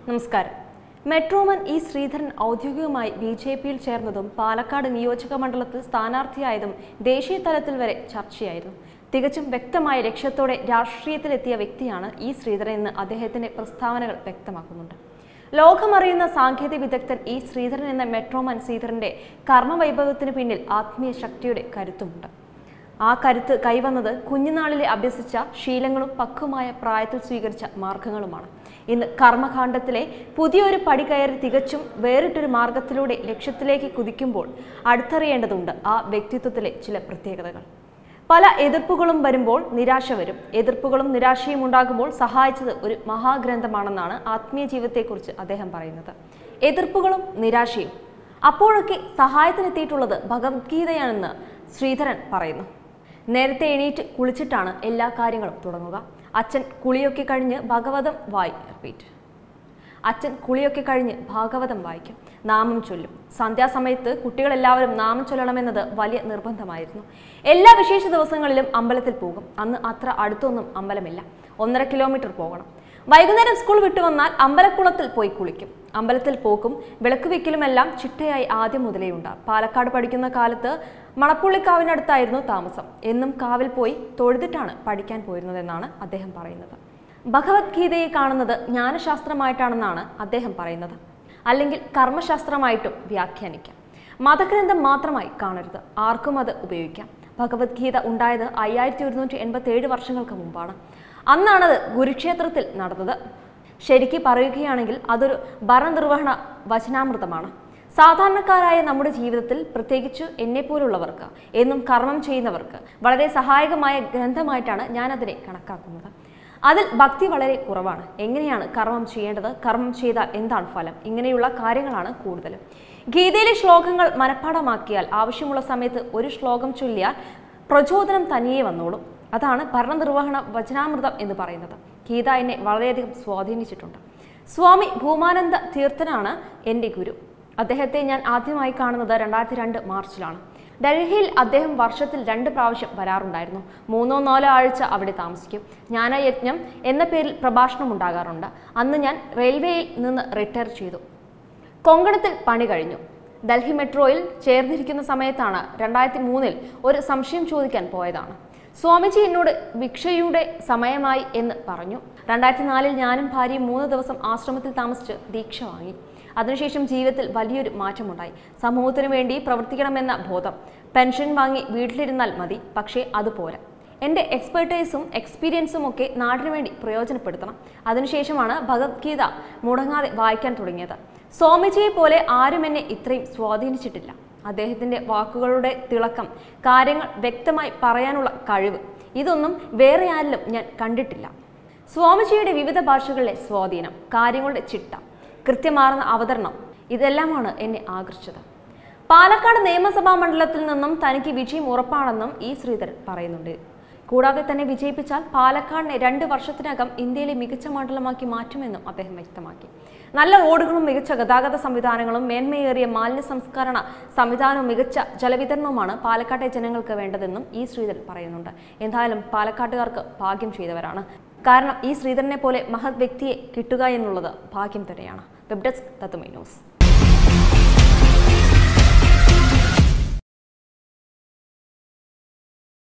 നമസ്കാരം മെട്രോമൻ ഇ ശ്രീധരൻ ഔദ്യോഗികമായി B J പിയിൽ ചേർന്നതും പാലക്കാട് നിയോജക മണ്ഡലത്തിൽ സ്ഥാനാർത്ഥിയായതും ദേശീയ തലത്തിൽ വരെ ചർച്ചയായിരുന്നു തികച്ചും വ്യക്തമായ ലക്ഷ്യത്തോടെ രാഷ്ട്രീയത്തിലെത്തിയ വ്യക്തിയാണ് ഇ ശ്രീധരൻ എന്ന് അദ്ദേഹത്തിന്റെ പ്രസ്താവനകൾ വ്യക്തമാക്കുന്നുണ്ട് ലോകമറിയുന്ന സാങ്കേതിക വിദഗ്ധൻ ഇ ശ്രീധരൻ എന്ന മെട്രോമൻ ശ്രീധരന്റെ കർമ്മവൈഭവത്തിന് പിന്നിൽ ആത്മീയ ശക്തിയുടെ കരുത്തുമുണ്ട് ആ കരുത്ത് കൈവന്നത് കുഞ്ഞുനാളിലെ അഭ്യസിച്ച ശീലങ്ങളും പക്വമായ പ്രായത്തിൽ സ്വീകരിച്ച മാർഗങ്ങളുമാണ് ഇന്ന് കർമ്മകാണ്ഡത്തിലെ പുതിയൊരു പടി കയറി തികച്ചും വേറിട്ടൊരു മാർഗത്തിലൂടെ ലക്ഷ്യത്തിലേക്ക് കുതിക്കുമ്പോൾ അടുത്തറിയേണ്ടതുണ്ട് ആ വ്യക്തിത്വത്തിലെ ചില പ്രത്യേകതകൾ പല എതിർപ്പുകളും വരുമ്പോൾ നിരാശ വരും എതിർപ്പുകളും നിരാശയും ഉണ്ടാകുമ്പോൾ സഹായിച്ചത് ഒരു മഹാഗ്രന്ഥമാണെന്നാണ് ആത്മീയ ജീവിതത്തെക്കുറിച്ച് അദ്ദേഹം പറയുന്നത് എതിർപ്പുകളും നിരാശയും അപ്പോഴൊക്കെ സഹായത്തിനെത്തിയിട്ടുള്ളത് ഭഗവത്ഗീതയാണെന്ന് ശ്രീധരൻ പറയുന്നു നേരത്തെ എണീറ്റ് കുളിച്ചിട്ടാണ് എല്ലാ കാര്യങ്ങളും തുടങ്ങുക അച്ഛൻ കുളിയൊക്കെ കഴിഞ്ഞ് ഭഗവതം വായി റിപ്പീറ്റ് അച്ഛൻ കുളിയൊക്കെ കഴിഞ്ഞ് ഭാഗവതം വായിക്കും നാമം ചൊല്ലും സന്ധ്യാസമയത്ത് കുട്ടികളെല്ലാവരും നാമം ചൊല്ലണമെന്നത് വലിയ നിർബന്ധമായിരുന്നു എല്ലാ വിശേഷ ദിവസങ്ങളിലും അമ്പലത്തിൽ പോകും അന്ന് അത്ര അടുത്തൊന്നും അമ്പലമില്ല ഒന്നര കിലോമീറ്റർ പോകണം വൈകുന്നേരം സ്കൂൾ വിട്ടു വന്നാൽ അമ്പലക്കുളത്തിൽ പോയി കുളിക്കും അമ്പലത്തിൽ പോക്കും വിളക്ക് വെക്കലുമെല്ലാം ചിട്ടയായി ആദ്യം മുതലേ ഉണ്ട് പാലക്കാട് പഠിക്കുന്ന കാലത്ത് മണപ്പുള്ളിക്കാവിനടുത്തായിരുന്നു താമസം എന്നും കാവിൽ പോയി തൊഴുതിട്ടാണ് പഠിക്കാൻ പോയിരുന്നതെന്നാണ് അദ്ദേഹം പറയുന്നത് ഭഗവത്ഗീതയെ കാണുന്നത് ജ്ഞാനശാസ്ത്രമായിട്ടാണെന്നാണ് അദ്ദേഹം പറയുന്നത് അല്ലെങ്കിൽ കർമ്മശാസ്ത്രമായിട്ടും വ്യാഖ്യാനിക്കാം മതഗ്രന്ഥം മാത്രമായി കാണരുത് ആർക്കും അത് ഉപയോഗിക്കാം ഭഗവത്ഗീത ഉണ്ടായത് അയ്യായിരത്തി ഒരുന്നൂറ്റി എൺപത്തി ഏഴ് വർഷങ്ങൾക്ക് മുമ്പാണ് അന്നാണത് കുരുക്ഷേത്രത്തിൽ നടന്നത് ശരിക്ക് പറയുകയാണെങ്കിൽ അതൊരു ഭരണനിർവഹണ വചനാമൃതമാണ് സാധാരണക്കാരായ നമ്മുടെ ജീവിതത്തിൽ പ്രത്യേകിച്ച് എന്നെപ്പോലുള്ളവർക്ക് എന്നും കർമ്മം ചെയ്യുന്നവർക്ക് വളരെ സഹായകമായ ഗ്രന്ഥമായിട്ടാണ് ഞാൻ അതിനെ കണക്കാക്കുന്നത് അതിൽ ഭക്തി വളരെ കുറവാണ് എങ്ങനെയാണ് കർമ്മം ചെയ്യേണ്ടത് കർമ്മം ചെയ്താൽ എന്താണ് ഫലം ഇങ്ങനെയുള്ള കാര്യങ്ങളാണ് കൂടുതലും ഗീതയിലെ ശ്ലോകങ്ങൾ മനഃപ്പാടമാക്കിയാൽ ആവശ്യമുള്ള സമയത്ത് ഒരു ശ്ലോകം ചൊല്ലിയാൽ പ്രചോദനം തനിയെ വന്നോളും അതാണ് ഭരണനിർവഹണ വചനാമൃതം എന്ന് പറയുന്നത് ഗീത എന്നെ വളരെയധികം സ്വാധീനിച്ചിട്ടുണ്ട് സ്വാമി ഭൂമാനന്ദ തീർത്ഥനാണ് എൻ്റെ ഗുരു അദ്ദേഹത്തെ ഞാൻ ആദ്യമായി കാണുന്നത് രണ്ടായിരത്തി രണ്ട് മാർച്ചിലാണ് ഡൽഹിയിൽ അദ്ദേഹം വർഷത്തിൽ രണ്ട് പ്രാവശ്യം വരാറുണ്ടായിരുന്നു മൂന്നോ നാലോ ആഴ്ച അവിടെ താമസിക്കും ജ്ഞാനയജ്ഞം എന്ന പേരിൽ പ്രഭാഷണം ഉണ്ടാകാറുണ്ട് അന്ന് ഞാൻ റെയിൽവേയിൽ നിന്ന് റിട്ടയർ ചെയ്തു കൊങ്കണത്തിൽ പണി കഴിഞ്ഞു ഡൽഹി മെട്രോയിൽ ചേർന്നിരിക്കുന്ന സമയത്താണ് രണ്ടായിരത്തി മൂന്നിൽ ഒരു സംശയം ചോദിക്കാൻ പോയതാണ് സ്വാമിജി എന്നോട് ഭിക്ഷയുടെ സമയമായി എന്ന് പറഞ്ഞു രണ്ടായിരത്തി നാലിൽ ഞാനും ഭാര്യയും മൂന്ന് ദിവസം ആശ്രമത്തിൽ താമസിച്ച് ദീക്ഷ വാങ്ങി അതിനുശേഷം ജീവിതത്തിൽ വലിയൊരു മാറ്റമുണ്ടായി സമൂഹത്തിനു വേണ്ടി പ്രവർത്തിക്കണമെന്ന ബോധം പെൻഷൻ വാങ്ങി വീട്ടിലിരുന്നാൽ മതി പക്ഷേ അതുപോരാ എൻ്റെ എക്സ്പെർട്ടൈസും എക്സ്പീരിയൻസും ഒക്കെ നാടിനു വേണ്ടി പ്രയോജനപ്പെടുത്തണം അതിനുശേഷമാണ് ഭഗവത്ഗീത മുടങ്ങാതെ വായിക്കാൻ തുടങ്ങിയത് സ്വാമിജിയെ പോലെ ആരും എന്നെ ഇത്രയും സ്വാധീനിച്ചിട്ടില്ല അദ്ദേഹത്തിൻ്റെ വാക്കുകളുടെ തിളക്കം കാര്യങ്ങൾ വ്യക്തമായി പറയാനുള്ള കഴിവ് ഇതൊന്നും വേറെ ആരിലും ഞാൻ കണ്ടിട്ടില്ല സ്വാമിജിയുടെ വിവിധ ഭാഷകളിലെ സ്വാധീനം കാര്യങ്ങളുടെ ചിട്ട കൃത്യമാർന്ന അവതരണം ഇതെല്ലാമാണ് എന്നെ ആകർഷിച്ചത് പാലക്കാട് നിയമസഭാ മണ്ഡലത്തിൽ നിന്നും തനിക്ക് വിജയം ഉറപ്പാണെന്നും ഈ ശ്രീധരൻ പറയുന്നുണ്ട് കൂടാതെ തന്നെ വിജയിപ്പിച്ചാൽ പാലക്കാടിനെ രണ്ട് വർഷത്തിനകം ഇന്ത്യയിലെ മികച്ച മണ്ഡലമാക്കി മാറ്റുമെന്നും അദ്ദേഹം വ്യക്തമാക്കി നല്ല റോഡുകളും മികച്ച ഗതാഗത സംവിധാനങ്ങളും മേന്മയേറിയ മാലിന്യ സംസ്കരണ സംവിധാനവും മികച്ച ജലവിതരണവുമാണ് പാലക്കാട്ടെ ജനങ്ങൾക്ക് വേണ്ടതെന്നും ഈ ശ്രീധരൻ പറയുന്നുണ്ട് എന്തായാലും പാലക്കാട്ടുകാർക്ക് ഭാഗ്യം ചെയ്തവരാണ് കാരണം ഈ ശ്രീധരനെ പോലെ മഹത് വ്യക്തിയെ കിട്ടുക എന്നുള്ളത് ഭാഗ്യം തന്നെയാണ് വെബ് ഡെസ്ക് തത്തുമൈ ന്യൂസ്